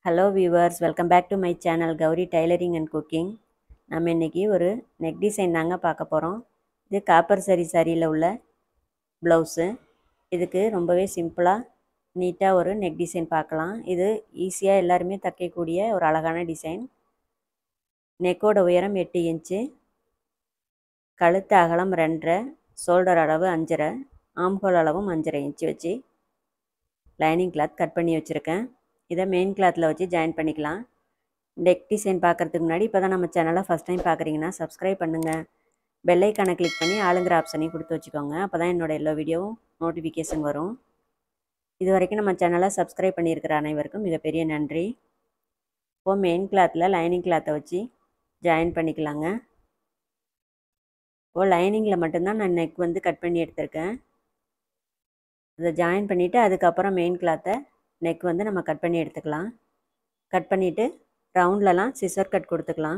hello viewers welcome back to my channel Gowri tailoring and cooking நம்ம இன்றைக்கி ஒரு neck design தாங்க பார்க்க போகிறோம் இது காப்பர் சரி சாரியில் உள்ள ப்ளவுஸு இதுக்கு ரொம்பவே சிம்பிளாக நீட்டாக ஒரு நெக் டிசைன் பார்க்கலாம் இது ஈஸியாக எல்லாருமே தைக்கக்கூடிய ஒரு அழகான டிசைன் நெக்கோட உயரம் எட்டு இன்ச்சு கழுத்து அகலம் ரெண்டரை ஷோல்டர் அளவு அஞ்சரை ஆம்ஹோல் அளவும் அஞ்சரை இன்ச்சு வச்சு லைனிங் கிளாத் கட் பண்ணி வச்சுருக்கேன் இதை மெயின் கிளாத்தில் வச்சு ஜாயின் பண்ணிக்கலாம் நெக் டிசைன் பார்க்குறதுக்கு முன்னாடி இப்போ தான் நம்ம சேனலை ஃபஸ்ட் டைம் பார்க்குறீங்கன்னா சப்ஸ்கிரைப் பண்ணுங்கள் பெல்லைக்கானை கிளிக் பண்ணி ஆளுங்கிற ஆப்ஷனையும் கொடுத்து வச்சுக்கோங்க அப்போ தான் என்னோடய எல்லா வீடியோவும் நோட்டிஃபிகேஷன் வரும் இது வரைக்கும் நம்ம சேனலை சப்ஸ்கிரைப் பண்ணியிருக்கிற அனைவருக்கும் மிகப்பெரிய நன்றி இப்போது மெயின் கிளாத்தில் லைனிங் கிளாத்தை வச்சு ஜாயின் பண்ணிக்கலாங்க இப்போது லைனிங்கில் மட்டும்தான் நான் நெக் வந்து கட் பண்ணி எடுத்திருக்கேன் அதை ஜாயின் பண்ணிவிட்டு அதுக்கப்புறம் மெயின் கிளாத்தை நெக் வந்து நம்ம கட் பண்ணி எடுத்துக்கலாம் கட் பண்ணிவிட்டு ரவுண்ட்லலாம் சிசர் கட் கொடுத்துக்கலாம்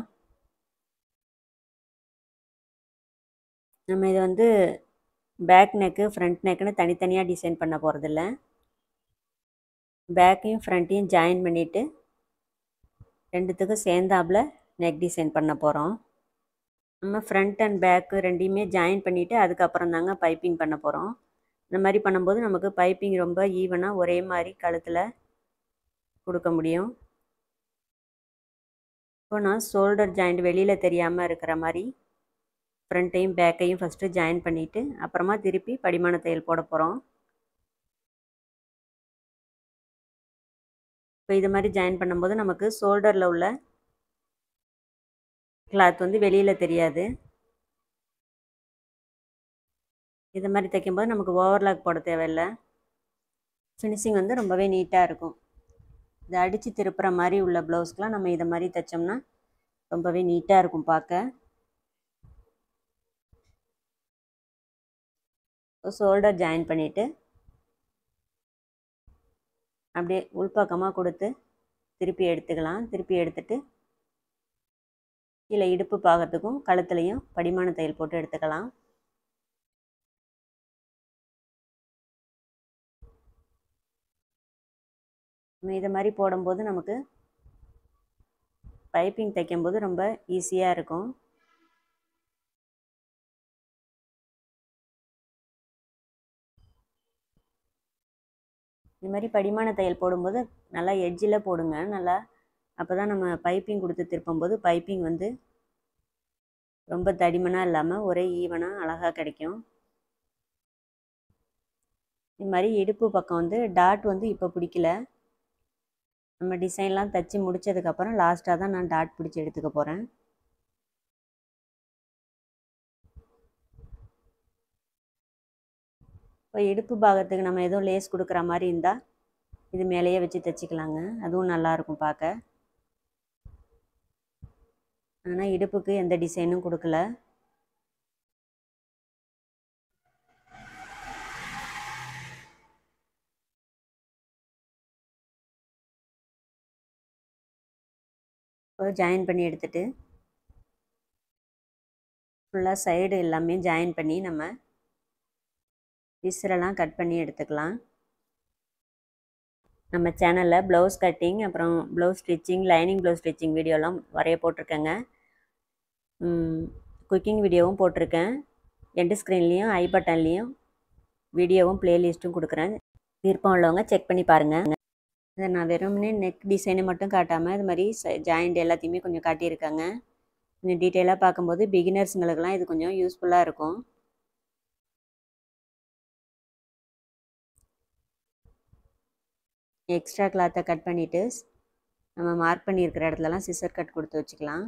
நம்ம இது வந்து பேக் நெக்கு ஃப்ரண்ட் நெக்குன்னு தனித்தனியாக டிசைன் பண்ண போகிறதில்ல பேக்கையும் ஃப்ரண்ட்டையும் ஜாயின் பண்ணிவிட்டு ரெண்டுத்துக்கும் சேர்ந்தாப்பில் நெக் டிசைன் பண்ண போகிறோம் நம்ம ஃப்ரண்ட் அண்ட் பேக்கு ரெண்டையுமே ஜாயின் பண்ணிவிட்டு அதுக்கப்புறம் தாங்க பைப்பிங் பண்ண போகிறோம் இந்த மாதிரி பண்ணும்போது நமக்கு பைப்பிங் ரொம்ப ஈவனாக ஒரே மாதிரி கழுத்தில் கொடுக்க முடியும் இப்போ நான் ஷோல்டர் ஜாயிண்ட் வெளியில் தெரியாமல் இருக்கிற மாதிரி ஃப்ரண்ட்டையும் பேக்கையும் ஃபஸ்ட்டு ஜாயின் பண்ணிவிட்டு அப்புறமா திருப்பி படிமான தையல் போட போகிறோம் இப்போ இது மாதிரி ஜாயின் பண்ணும்போது நமக்கு ஷோல்டரில் உள்ள கிளாத் வந்து வெளியில் தெரியாது இது மாதிரி தைக்கும்போது நமக்கு ஓவர்லாக் போட தேவையில்லை ஃபினிஷிங் வந்து ரொம்பவே நீட்டாக இருக்கும் இதை அடித்து திருப்புற மாதிரி உள்ள ப்ளவுஸ்க்கெலாம் நம்ம இதை மாதிரி தைச்சோம்னா ரொம்பவே நீட்டாக இருக்கும் பார்க்க ஷோல்டர் ஜாயின் பண்ணிவிட்டு அப்படியே உள்பக்கமாக கொடுத்து திருப்பி எடுத்துக்கலாம் திருப்பி எடுத்துட்டு கீழே இடுப்பு பாகத்துக்கும் கழுத்துலையும் படிமான தையல் போட்டு எடுத்துக்கலாம் இதை மாதிரி போடும்போது நமக்கு பைப்பிங் தைக்கும்போது ரொம்ப ஈஸியாக இருக்கும் இது மாதிரி படிமான தையல் போடும்போது நல்லா எட்ஜில் போடுங்க நல்லா அப்போ தான் நம்ம பைப்பிங் கொடுத்து திருப்பும்போது பைப்பிங் வந்து ரொம்ப தடிமனாக இல்லாமல் ஒரே ஈவனாக அழகாக கிடைக்கும் இது மாதிரி இடுப்பு பக்கம் வந்து டாட் வந்து இப்போ பிடிக்கல நம்ம டிசைன்லாம் தைச்சி முடித்ததுக்கப்புறம் லாஸ்ட்டாக தான் நான் டாட் பிடிச்சி எடுத்துக்க போகிறேன் இப்போ இடுப்பு பாகத்துக்கு நம்ம எதுவும் லேஸ் கொடுக்குற மாதிரி இருந்தால் இது மேலேயே வச்சு தைச்சிக்கலாங்க அதுவும் நல்லாயிருக்கும் பார்க்க ஆனால் இடுப்புக்கு எந்த டிசைனும் கொடுக்கல இப்போ ஜாயின் பண்ணி எடுத்துட்டு ஃபுல்லாக சைடு எல்லாமே ஜாயின் பண்ணி நம்ம விசிறெல்லாம் கட் பண்ணி எடுத்துக்கலாம் நம்ம சேனலில் ப்ளவுஸ் கட்டிங் அப்புறம் blouse stitching lining blouse stitching வீடியோலாம் வரைய போட்டிருக்கேங்க குக்கிங் வீடியோவும் போட்டிருக்கேன் எண்டு ஸ்க்ரீன்லேயும் ஐ பட்டன்லேயும் வீடியோவும் ப்ளேலிஸ்ட்டும் கொடுக்குறேன் விருப்பம் உள்ளவங்க செக் பண்ணி பாருங்கள் இதை நான் வெறுமனே நெக் டிசைனை மட்டும் காட்டாமல் இது மாதிரி ஜாயிண்ட் எல்லாத்தையுமே கொஞ்சம் காட்டியிருக்காங்க கொஞ்சம் டீட்டெயிலாக பார்க்கும்போது பிகினர்ஸுங்களுக்கெல்லாம் இது கொஞ்சம் யூஸ்ஃபுல்லாக இருக்கும் எக்ஸ்ட்ரா கிளாத்தை கட் பண்ணிவிட்டு நம்ம மார்க் பண்ணியிருக்கிற இடத்துலலாம் சிசர் கட் கொடுத்து வச்சுக்கலாம்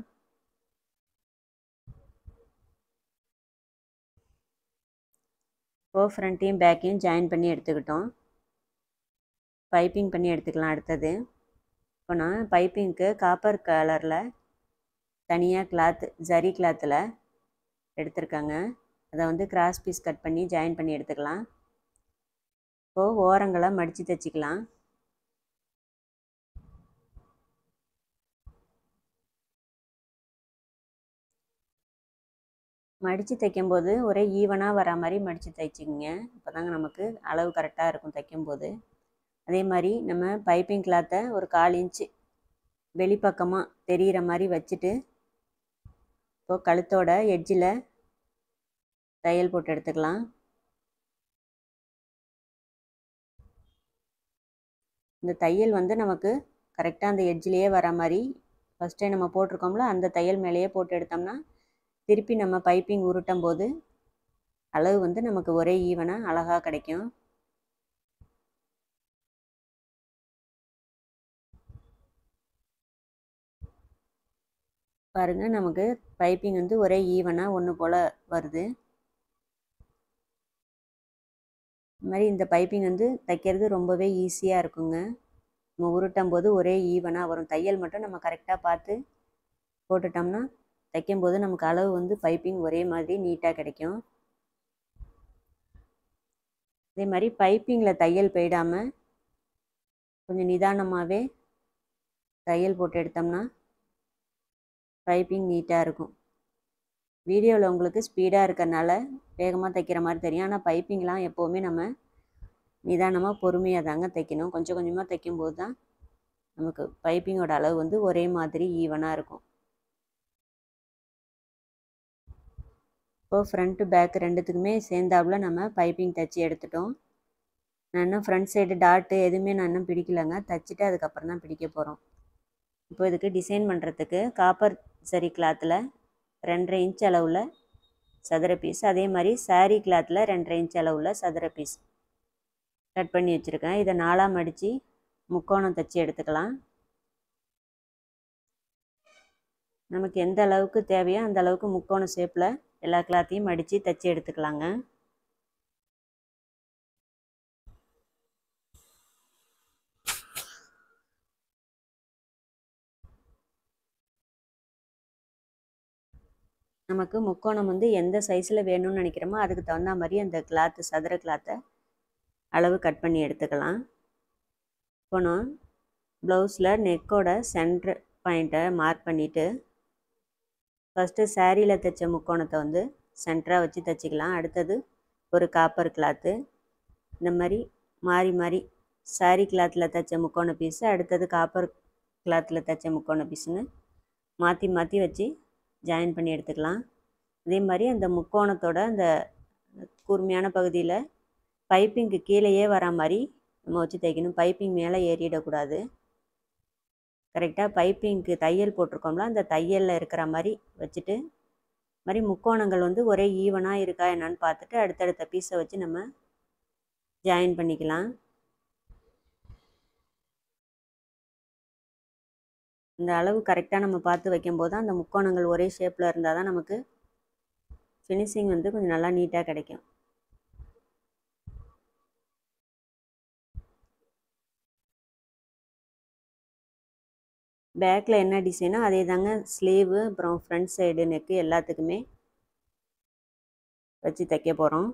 இப்போ ஃப்ரண்ட்டையும் பேக்கையும் ஜாயின் பண்ணி எடுத்துக்கிட்டோம் பைப்பிங் பண்ணி எடுத்துக்கலாம் அடுத்தது இப்போ நான் பைப்பிங்க்கு காப்பர் கலரில் தனியாக கிளாத் ஜரி கிளாத்தில் எடுத்திருக்காங்க அதை வந்து கிராஸ் பீஸ் கட் பண்ணி ஜாயின் பண்ணி எடுத்துக்கலாம் இப்போது ஓரங்களை மடித்து தைச்சிக்கலாம் மடித்து தைக்கும்போது ஒரே ஈவனாக வர மாதிரி மடித்து தைச்சிக்கங்க அப்போ தாங்க நமக்கு அளவு கரெக்டாக இருக்கும் தைக்கும்போது அதே மாதிரி நம்ம பைப்பிங் கிளாத்தை ஒரு கால் இன்ச்சு வெளிப்பக்கமாக தெரிகிற மாதிரி வச்சுட்டு இப்போது கழுத்தோட எட்ஜில் தையல் போட்டு எடுத்துக்கலாம் இந்த தையல் வந்து நமக்கு கரெக்டாக அந்த எட்ஜிலேயே வர மாதிரி ஃபஸ்ட்டே நம்ம போட்டிருக்கோம்ல அந்த தையல் மேலேயே போட்டு எடுத்தோம்னா திருப்பி நம்ம பைப்பிங் உருட்டும் போது அளவு வந்து நமக்கு ஒரே ஈவனாக அழகாக கிடைக்கும் பாருங்கள் நமக்கு பைப்பிங் வந்து ஒரே ஈவனாக ஒன்று போல் வருது இது மாதிரி இந்த பைப்பிங் வந்து தைக்கிறது ரொம்பவே ஈஸியாக இருக்குங்க நம்ம உருட்டும் போது ஒரே ஈவனாக வரும் தையல் மட்டும் நம்ம கரெக்டாக பார்த்து போட்டுட்டோம்னா தைக்கும்போது நமக்கு அளவு வந்து பைப்பிங் ஒரே மாதிரி நீட்டாக கிடைக்கும் அதே மாதிரி பைப்பிங்கில் தையல் போயிடாமல் கொஞ்சம் நிதானமாகவே தையல் போட்டு எடுத்தோம்னா பைப்பிங் நீட்டாக இருக்கும் வீடியோவில் உங்களுக்கு ஸ்பீடாக இருக்கிறனால வேகமாக தைக்கிற மாதிரி தெரியும் ஆனால் பைப்பிங்லாம் எப்போவுமே நம்ம நிதானமாக பொறுமையாக தாங்க தைக்கணும் கொஞ்சம் கொஞ்சமாக தைக்கும்போது தான் நமக்கு பைப்பிங்கோட அளவு வந்து ஒரே மாதிரி ஈவனாக இருக்கும் இப்போது ஃப்ரண்ட்டு பேக் ரெண்டுத்துக்குமே சேர்ந்தாப்புல நம்ம பைப்பிங் தைச்சி எடுத்துட்டோம் நான் இன்னும் ஃப்ரண்ட் சைடு டாட்டு எதுவுமே நான் இன்னும் பிடிக்கலங்க தைச்சிட்டு அதுக்கப்புறம் தான் பிடிக்க போகிறோம் இப்போ இதுக்கு டிசைன் பண்ணுறதுக்கு காப்பர் சரி கிளாத்தில் ரெண்டரை இன்ச் அளவில் சதுர பீஸ் அதே மாதிரி சாரீ கிளாத்தில் ரெண்டரை இன்ச் அளவில் சதுர பீஸ் கட் பண்ணி வச்சுருக்கேன் இதை நாலாக மடித்து முக்கோணம் தைச்சி எடுத்துக்கலாம் நமக்கு எந்த அளவுக்கு தேவையோ அந்த அளவுக்கு முக்கோண ஷேப்பில் எல்லா கிளாத்தையும் மடித்து தைச்சி எடுத்துக்கலாங்க நமக்கு முக்கோணம் வந்து எந்த சைஸில் வேணும்னு நினைக்கிறோமோ அதுக்கு தகுந்த மாதிரி அந்த கிளாத்து சதுர கிளாத்தை அளவு கட் பண்ணி எடுத்துக்கலாம் இப்போ நான் ப்ளவுஸில் நெக்கோட சென்ட்ரு பாயிண்ட்டை மார்க் பண்ணிவிட்டு ஃபஸ்ட்டு சாரியில் தைச்ச முக்கோணத்தை வந்து சென்டராக வச்சு தைச்சிக்கலாம் அடுத்தது ஒரு காப்பர் கிளாத்து இந்த மாதிரி மாறி மாறி சாரி கிளாத்தில் தைச்ச முக்கோண பீஸு அடுத்தது காப்பர் கிளாத்தில் தைச்ச முக்கோண பீஸுன்னு மாற்றி மாற்றி வச்சு ஜாயின் பண்ணி எடுத்துக்கலாம் அதே மாதிரி அந்த முக்கோணத்தோட அந்த கூர்மையான பகுதியில் பைப்பிங்க்கு கீழேயே வர மாதிரி நம்ம வச்சு தைக்கணும் பைப்பிங் மேலே ஏறிடக்கூடாது கரெக்டாக பைப்பிங்க்கு தையல் போட்டிருக்கோம்ல அந்த தையலில் இருக்கிற மாதிரி வச்சுட்டு மாதிரி முக்கோணங்கள் வந்து ஒரே ஈவனாக இருக்கா என்னன்னு பார்த்துட்டு அடுத்தடுத்த பீஸை வச்சு நம்ம ஜாயின் பண்ணிக்கலாம் இந்த அளவு கரெக்டாக நம்ம பார்த்து வைக்கும்போது தான் அந்த முக்கோணங்கள் ஒரே ஷேப்பில் இருந்தால் தான் நமக்கு ஃபினிஷிங் வந்து கொஞ்சம் நல்லா நீட்டாக கிடைக்கும் பேக்கில் என்ன டிசைனோ அதே தாங்க ஸ்லீவு அப்புறம் ஃப்ரண்ட் சைடு நெக்கு எல்லாத்துக்குமே வச்சு தைக்க போகிறோம்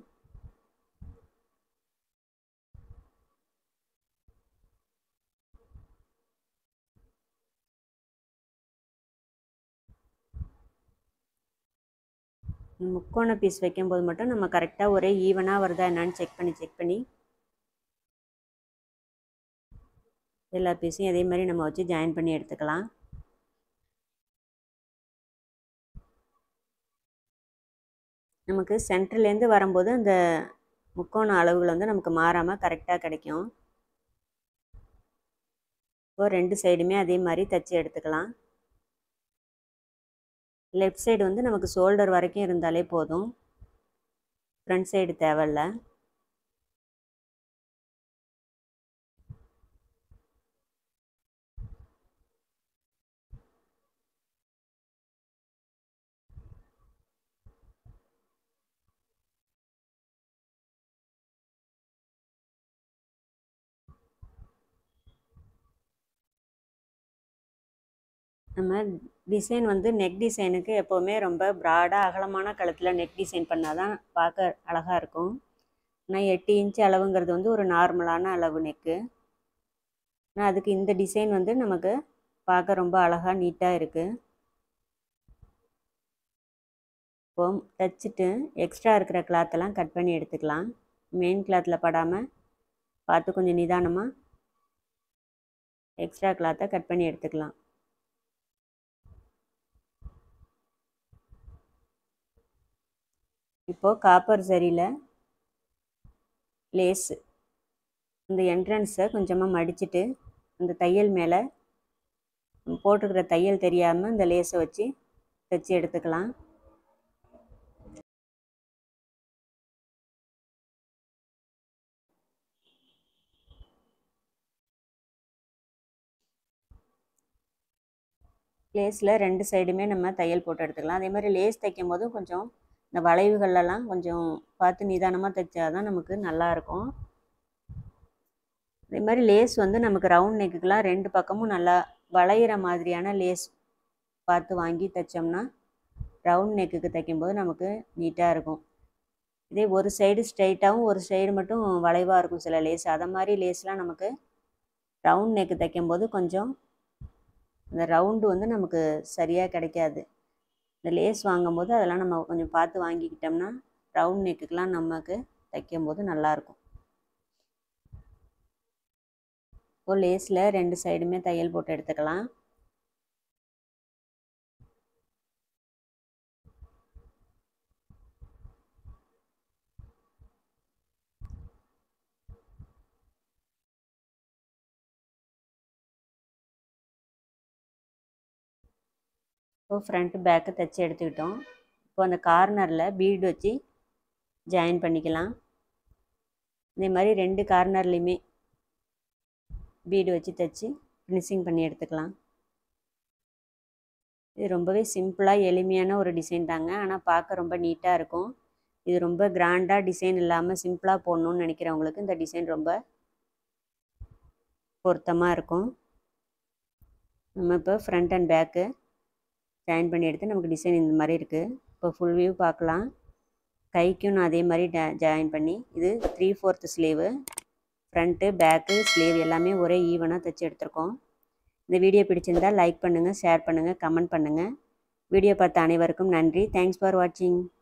முக்கோண பீஸ் வைக்கும்போது மட்டும் நம்ம கரெக்டாக ஒரே ஈவனாக வருதா என்னான்னு செக் பண்ணி செக் பண்ணி எல்லா பீஸையும் அதே மாதிரி நம்ம வச்சு ஜாயின் பண்ணி எடுத்துக்கலாம் நமக்கு சென்டர்லேருந்து வரும்போது அந்த முக்கோண அளவுகள் வந்து நமக்கு மாறாமல் கரெக்டாக கிடைக்கும் இப்போ ரெண்டு சைடுமே அதே மாதிரி தைச்சி எடுத்துக்கலாம் லெஃப்ட் சைடு வந்து நமக்கு ஷோல்டர் வரைக்கும் இருந்தாலே போதும் ஃப்ரண்ட் சைடு தேவையில்ல நம்ம டிசைன் வந்து நெக் டிசைனுக்கு எப்போவுமே ரொம்ப ப்ராடாக அகலமான கழுத்தில் நெக் டிசைன் பண்ணால் தான் பார்க்க அழகாக இருக்கும் ஆனால் எட்டு இன்ச் அளவுங்கிறது வந்து ஒரு நார்மலான அளவு நெக்கு ஆனால் அதுக்கு இந்த டிசைன் வந்து நமக்கு பார்க்க ரொம்ப அழகாக நீட்டாக இருக்குது இப்போ தைச்சிட்டு எக்ஸ்ட்ரா இருக்கிற கிளாத்தெல்லாம் கட் பண்ணி எடுத்துக்கலாம் மெயின் கிளாத்தில் படாமல் பார்த்து கொஞ்சம் நிதானமாக எக்ஸ்ட்ரா கிளாத்தை கட் பண்ணி எடுத்துக்கலாம் இப்போது காப்பர் சரியில் லேஸு இந்த என்ட்ரன்ஸை கொஞ்சமாக மடிச்சுட்டு அந்த தையல் மேலே போட்டுக்கிற தையல் தெரியாமல் இந்த லேஸை வச்சு தைச்சி எடுத்துக்கலாம் லேஸில் ரெண்டு சைடுமே நம்ம தையல் போட்டு எடுத்துக்கலாம் அதே மாதிரி லேஸ் தைக்கும் போதும் கொஞ்சம் இந்த வளைவுகள்லாம் கொஞ்சம் பார்த்து நிதானமாக தைச்சா தான் நமக்கு நல்லாயிருக்கும் அதே மாதிரி லேஸ் வந்து நமக்கு ரவுண்ட் நெக்குக்கெலாம் ரெண்டு பக்கமும் நல்லா வளையிற மாதிரியான லேஸ் பார்த்து வாங்கி தைச்சோம்னா ரவுண்ட் நெக்குக்கு தைக்கும்போது நமக்கு நீட்டாக இருக்கும் இதே ஒரு சைடு ஸ்ட்ரைட்டாகவும் ஒரு சைடு மட்டும் வளைவாக இருக்கும் சில லேஸ் அதை மாதிரி லேஸ்லாம் நமக்கு ரவுண்ட் நெக்கு தைக்கும்போது கொஞ்சம் இந்த ரவுண்டு வந்து நமக்கு சரியாக கிடைக்காது இந்த லேஸ் வாங்கும்போது அதெல்லாம் நம்ம கொஞ்சம் பார்த்து வாங்கிக்கிட்டோம்னா ரவுண்ட் நெக்குக்கெலாம் நமக்கு தைக்கும்போது நல்லாயிருக்கும் இப்போ லேஸில் ரெண்டு சைடுமே தையல் போட்டு எடுத்துக்கலாம் இப்போ ஃப்ரண்ட்டு பேக்கு தைச்சி எடுத்துக்கிட்டோம் இப்போ அந்த கார்னரில் பீடு வச்சு ஜாயின் பண்ணிக்கலாம் இதே மாதிரி ரெண்டு கார்னர்லேயுமே பீடு வச்சு தைச்சி ஃபினிஷிங் பண்ணி எடுத்துக்கலாம் இது ரொம்பவே சிம்பிளாக எளிமையான ஒரு டிசைன் தாங்க ஆனால் பார்க்க ரொம்ப நீட்டாக இருக்கும் இது ரொம்ப கிராண்டாக டிசைன் இல்லாமல் சிம்பிளாக போடணுன்னு நினைக்கிறவங்களுக்கு இந்த டிசைன் ரொம்ப பொருத்தமாக இருக்கும் நம்ம இப்போ ஃப்ரண்ட் அண்ட் பேக்கு ஜாயின் பண்ணி எடுத்து நமக்கு டிசைன் இந்த மாதிரி இருக்குது இப்போ ஃபுல் வியூ பார்க்கலாம் கைக்கும் நான் அதே மாதிரி ஜாயின் பண்ணி இது three fourth sleeve front back sleeve எல்லாமே ஒரே ஈவனாக தைச்சி எடுத்திருக்கோம் இந்த வீடியோ பிடிச்சிருந்தால் லைக் பண்ணுங்கள் ஷேர் பண்ணுங்கள் கமெண்ட் பண்ணுங்கள் வீடியோ பார்த்த அனைவருக்கும் நன்றி தேங்க்ஸ் ஃபார் வாட்சிங்